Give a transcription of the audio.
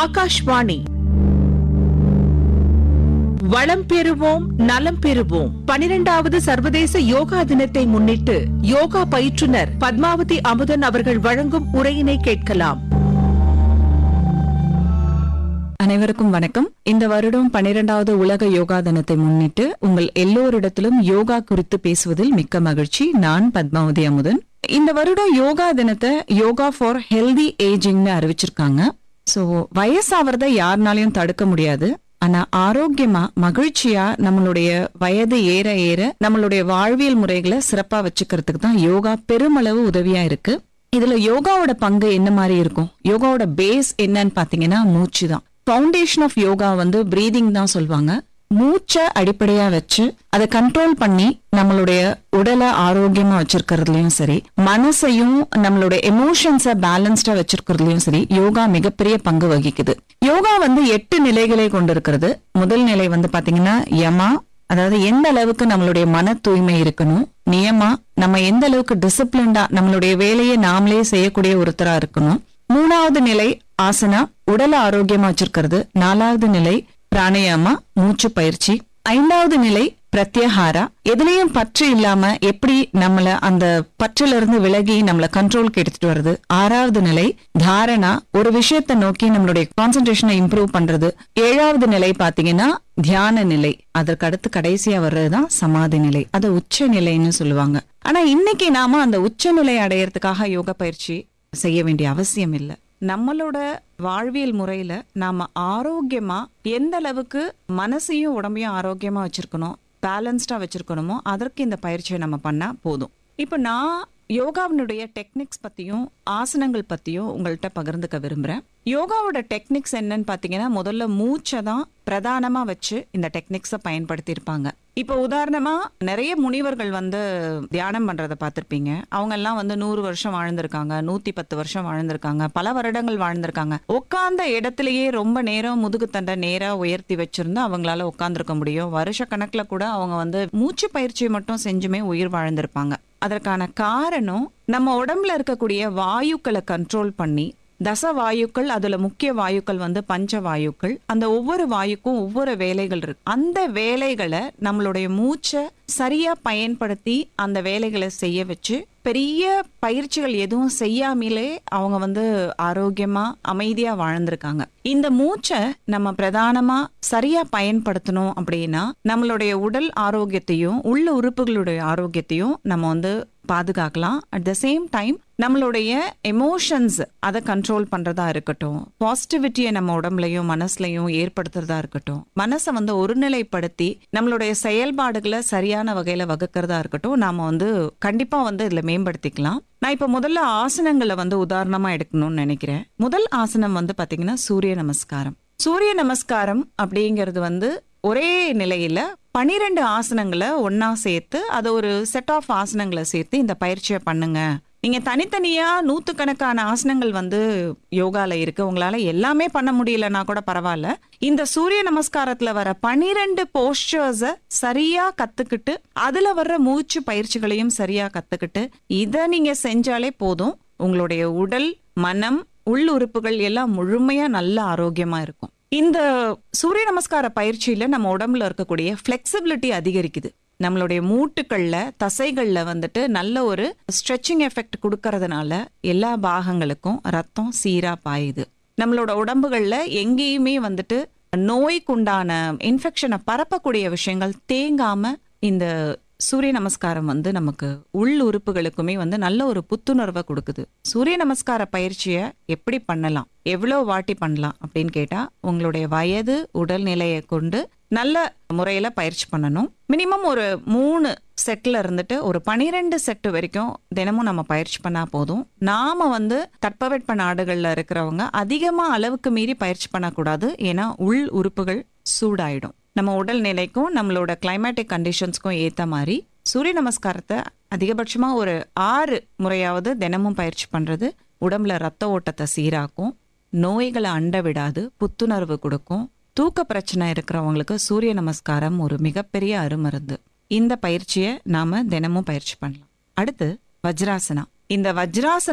ஆகாஷ்வாணி வளம் பெறுவோம் நலம் பெறுவோம் பனிரெண்டாவது சர்வதேச யோகா தினத்தை முன்னிட்டு யோகா பயிற்றுனர் பத்மாவதி அமுதன் அவர்கள் வழங்கும் உரையினை கேட்கலாம் அனைவருக்கும் வணக்கம் இந்த வருடம் பனிரெண்டாவது உலக யோகா தினத்தை முன்னிட்டு உங்கள் எல்லோரிடத்திலும் யோகா குறித்து பேசுவதில் மிக்க மகிழ்ச்சி நான் பத்மாவதி அமுதன் இந்த வருடம் யோகா தினத்தை யோகா ஃபார் ஹெல்தி ஏஜிங்னு அறிவிச்சிருக்காங்க சோ வயசாவறத யாருனாலையும் தடுக்க முடியாது ஆனா ஆரோக்கியமா மகிழ்ச்சியா நம்மளுடைய வயது ஏற ஏற நம்மளுடைய வாழ்வியல் முறைகளை சிறப்பா வச்சுக்கிறதுக்கு தான் யோகா பெருமளவு உதவியா இருக்கு இதுல யோகாவோட பங்கு என்ன மாதிரி இருக்கும் யோகாவோட பேஸ் என்னன்னு பாத்தீங்கன்னா மூச்சு தான் ஃபவுண்டேஷன் ஆஃப் யோகா வந்து பிரீதிங் தான் சொல்லுவாங்க மூச்சை அடிப்படையா வச்சு அதை கண்ட்ரோல் பண்ணி நம்மளுடைய உடலை ஆரோக்கியமா வச்சிருக்கிறதுலயும் சரி மனசையும் நம்மளுடைய எமோஷன்ஸை பேலன்ஸ்டா வச்சிருக்கிறதுலயும் சரி யோகா மிகப்பெரிய பங்கு வகிக்குது யோகா வந்து எட்டு நிலைகளை கொண்டிருக்கிறது முதல் நிலை வந்து பாத்தீங்கன்னா யமா அதாவது எந்த அளவுக்கு நம்மளுடைய மன தூய்மை இருக்கணும் நியமா நம்ம எந்த அளவுக்கு டிசிப்ளின்டா நம்மளுடைய வேலையை நாமளே செய்யக்கூடிய ஒருத்தரா இருக்கணும் மூணாவது நிலை ஆசனா உடலை ஆரோக்கியமா வச்சிருக்கிறது நாலாவது நிலை பிராணாயாமா மூச்சு பயிற்சி ஐந்தாவது நிலை பிரத்யஹாரா எதுலயும் பற்று இல்லாம எப்படி நம்மள அந்த பற்றுல இருந்து விலகி நம்மள கண்ட்ரோலுக்கு எடுத்துட்டு வருது ஆறாவது நிலை தாரணா ஒரு விஷயத்தை நோக்கி நம்மளுடைய கான்சென்ட்ரேஷனை இம்ப்ரூவ் பண்றது ஏழாவது நிலை பாத்தீங்கன்னா தியான நிலை அதற்கு அடுத்து கடைசியா வர்றதுதான் சமாதி நிலை அது உச்ச நிலைன்னு சொல்லுவாங்க ஆனா இன்னைக்கு நாம அந்த உச்ச நிலை அடையறதுக்காக யோகா பயிற்சி செய்ய வேண்டிய அவசியம் இல்லை நம்மளோட வாழ்வியல் முறையில நாம ஆரோக்கியமா எந்த அளவுக்கு மனசையும் உடம்பையும் ஆரோக்கியமா வச்சிருக்கணும் பேலன்ஸ்டா வச்சிருக்கணுமோ அதற்கு இந்த பயிற்சியை நம்ம பண்ணா போதும் இப்போ நான் யோகாவினுடைய டெக்னிக்ஸ் பத்தியும் ஆசனங்கள் பத்தியும் உங்கள்கிட்ட பகிர்ந்துக்க விரும்புறேன் யோகாவோட டெக்னிக்ஸ் என்னன்னு பாத்தீங்கன்னா முதல்ல மூச்சை தான் பிரதானமா வச்சு இந்த டெக்னிக்ஸை பயன்படுத்தி இருப்பாங்க இப்போ உதாரணமா நிறைய முனிவர்கள் வந்து தியானம் பண்றதை பார்த்திருப்பீங்க அவங்க எல்லாம் வந்து நூறு வருஷம் வாழ்ந்திருக்காங்க நூத்தி பத்து வருஷம் வாழ்ந்திருக்காங்க பல வருடங்கள் வாழ்ந்திருக்காங்க உட்கார்ந்த இடத்திலேயே ரொம்ப நேரம் முதுகு தண்டை நேரா உயர்த்தி வச்சிருந்து அவங்களால உட்கார்ந்துருக்க முடியும் வருஷ கணக்குல கூட அவங்க வந்து மூச்சு பயிற்சியை மட்டும் செஞ்சுமே உயிர் வாழ்ந்திருப்பாங்க அதற்கான காரணம் நம்ம உடம்புல இருக்கக்கூடிய வாயுக்களை கண்ட்ரோல் பண்ணி தச வாயுக்கள் அதுல முக்கிய வாயுக்கள் வந்து பஞ்ச வாயுக்கள் அந்த ஒவ்வொரு வாயுக்கும் ஒவ்வொரு வேலைகள் இருக்கு அந்த வேலைகளை நம்மளுடைய மூச்சை சரியா பயன்படுத்தி அந்த வேலைகளை செய்ய வச்சு பெரிய பயிற்சிகள் எதுவும் செய்யாமலே அவங்க வந்து ஆரோக்கியமா அமைதியா வாழ்ந்திருக்காங்க இந்த மூச்சை நம்ம பிரதானமா சரியா பயன்படுத்தணும் அப்படின்னா நம்மளுடைய உடல் ஆரோக்கியத்தையும் உள்ள உறுப்புகளுடைய ஆரோக்கியத்தையும் நம்ம வந்து பாதுகாக்கலாம் அட் த சேம் டைம் நம்மளுடைய எமோஷன்ஸ் அதை கண்ட்ரோல் பண்றதா இருக்கட்டும் பாசிட்டிவிட்டியை நம்ம உடம்புலயும் மனசுலயும் ஏற்படுத்துறதா இருக்கட்டும் மனசை வந்து ஒருநிலைப்படுத்தி நம்மளுடைய செயல்பாடுகளை சரியான வகையில வகுக்கிறதா இருக்கட்டும் நாம வந்து கண்டிப்பா வந்து இதுல மேம்படுத்திக்கலாம் நான் இப்ப முதல்ல ஆசனங்களை வந்து உதாரணமா எடுக்கணும்னு நினைக்கிறேன் முதல் ஆசனம் வந்து பாத்தீங்கன்னா சூரிய நமஸ்காரம் சூரிய நமஸ்காரம் அப்படிங்கிறது வந்து ஒரே நிலையில பனிரெண்டு ஆசனங்களை ஒன்னா சேர்த்து அதை ஒரு செட் ஆஃப் ஆசனங்களை சேர்த்து இந்த பயிற்சியை பண்ணுங்க நீங்க தனித்தனியா நூத்துக்கணக்கான ஆசனங்கள் வந்து யோகால இருக்கு உங்களால எல்லாமே பண்ண முடியலன்னா கூட பரவாயில்ல இந்த சூரிய நமஸ்காரத்துல வர பனிரெண்டு போஸ்டர்ஸ சரியா கத்துக்கிட்டு அதுல வர்ற மூச்சு பயிற்சிகளையும் சரியா கத்துக்கிட்டு இத நீங்க செஞ்சாலே போதும் உங்களுடைய உடல் மனம் உள்ளுறுப்புகள் எல்லாம் முழுமையா நல்ல ஆரோக்கியமா இருக்கும் இந்த சூரிய நமஸ்கார பயிற்சியில நம்ம உடம்புல இருக்கக்கூடிய ஃபிளெக்சிபிலிட்டி அதிகரிக்குது நம்மளுடைய மூட்டுக்கள்ல தசைகள்ல வந்துட்டு நல்ல ஒரு ஸ்ட்ரெச்சிங் எஃபெக்ட் கொடுக்கறதுனால எல்லா பாகங்களுக்கும் ரத்தம் சீரா பாயுது நம்மளோட உடம்புகள்ல எங்கேயுமே வந்துட்டு நோய்க்குண்டான இன்ஃபெக்ஷனை பரப்பக்கூடிய விஷயங்கள் தேங்காம இந்த சூரிய நமஸ்காரம் வந்து நமக்கு உள் உறுப்புகளுக்குமே வந்து நல்ல ஒரு புத்துணர்வை கொடுக்குது சூரிய நமஸ்கார பயிற்சியை எப்படி பண்ணலாம் எவ்வளோ வாட்டி பண்ணலாம் அப்படின்னு கேட்டா உங்களுடைய வயது உடல்நிலையை கொண்டு நல்ல முறையில பயிற்சி பண்ணணும் மினிமம் ஒரு மூணு செட்ல இருந்துட்டு ஒரு பனிரெண்டு செட்டு வரைக்கும் தினமும் நம்ம பயிற்சி பண்ணா போதும் நாம வந்து தட்பவெட்ப நாடுகள்ல இருக்கிறவங்க அதிகமா அளவுக்கு மீறி பயிற்சி பண்ணக்கூடாது ஏன்னா உள் உறுப்புகள் சூடாயிடும் நம்ம உடல் நிலைக்கும் நம்மளோட கிளைமேட்டிக் கண்டிஷன்ஸ்க்கும் ஏத்த மாதிரி சூரிய நமஸ்காரத்தை அதிகபட்சமா ஒரு ஆறு முறையாவது தினமும் பயிற்சி பண்றது உடம்புல ரத்த ஓட்டத்தை சீராக்கும் நோய்களை அண்ட விடாது புத்துணர்வு கொடுக்கும் தூக்க பிரச்சனை இருக்கிறவங்களுக்கு சூரிய நமஸ்காரம் ஒரு மிகப்பெரிய அருமருந்து இந்த பயிற்சியை நாம தினமும் பயிற்சி பண்ணலாம் அடுத்து வஜ்ராசனா இந்த வஜ்ராசன